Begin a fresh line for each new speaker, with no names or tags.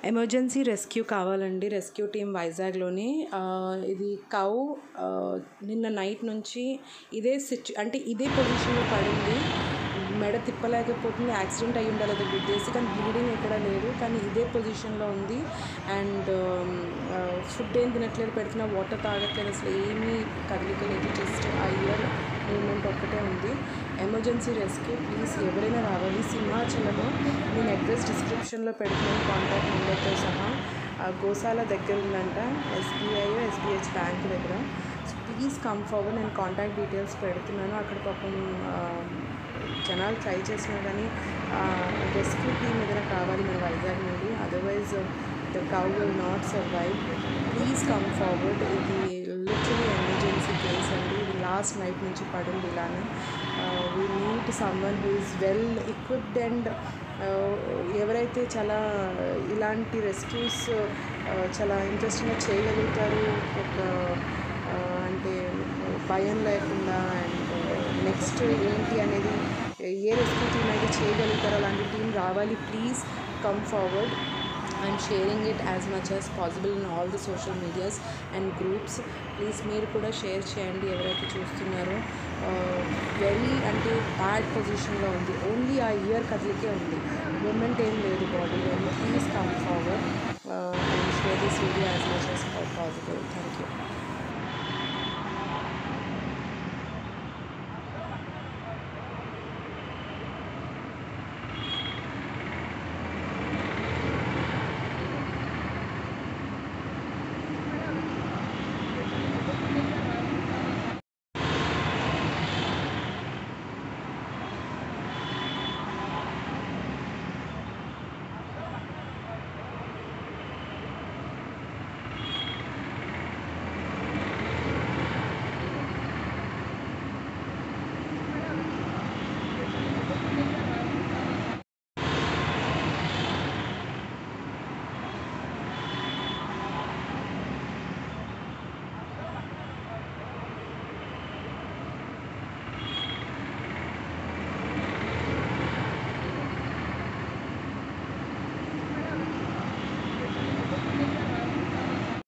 emergency rescue కావాలండి rescue team వైజాగ్లోని ఆ, ఇది కౌ ఆ, నిన్న నైట్ నుంచి ఇదే సిచ్యు అంటే ఇదే పొజిషన్లో పడింది మెడ తిప్పలేకపోతుంది యాక్సిడెంట్ అయ్యి ఉండాలి అది గుద్దేసి కానీ బ్లీడింగ్ ఎక్కడ లేదు కానీ ఇదే పొజిషన్లో ఉంది అండ్ ఫుడ్ ఏం తినట్లేదు పెడుతున్న వాటర్ తాగట్లేదు అసలు ఏమీ కదలిక లేదు జస్ట్ ఆ ఇయర్ మూమెంట్ ఒక్కటే ఉంది ఎమర్జెన్సీ రెస్క్యూ ప్లీజ్ ఎవరైనా రావాలి సింహాచలము నేను అడ్రస్ డిస్క్రిప్షన్లో పెడుతున్నాను కాంటాక్ట్ నెంబర్తో సహా ఆ గోశాల దగ్గర ఉందంట ఎస్బీఐ ఎస్బీహెచ్ బ్యాంక్ దగ్గర సో ప్లీజ్ కమ్ ఫార్వర్డ్ నేను కాంటాక్ట్ డీటెయిల్స్ పెడుతున్నాను అక్కడ పాపం ఆ, జనాలు ట్రై చేసినా కానీ రెస్క్యూ టీమ్ ఏదైనా కావాలి మన వైజాగ్ నుండి otherwise the cow will not survive please come forward ఇది లిటరలీ ఎమర్జెన్సీ కేస్ అండి ఇది లాస్ట్ నైట్ నుంచి పడింది ఇలానే we need someone who is well equipped and ఎవరైతే చాలా ఇలాంటి రెస్క్యూస్ చాలా ఇంట్రెస్టింగ్గా చేయగలుగుతారు ఒక ఆ, అంటే భయం లేకుండా అండ్ నెక్స్ట్ ఏంటి అనేది ఏ రెస్క్యూ టీం అయితే చేయగలుగుతారో అలాంటి టీం రావాలి please come forward I'm sharing it as much as possible in all the social medias and groups please మీరు కూడా షేర్ చేయండి ఎవరైతే చూస్తున్నారో వెరీ అంటే బ్యాడ్ పొజిషన్లో ఉంది ఓన్లీ ఆ ఇయర్ కదిలికే ఉంది మూమెంట్ ఏం లేదు బాడీలో please come forward and share this video as much as possible thank you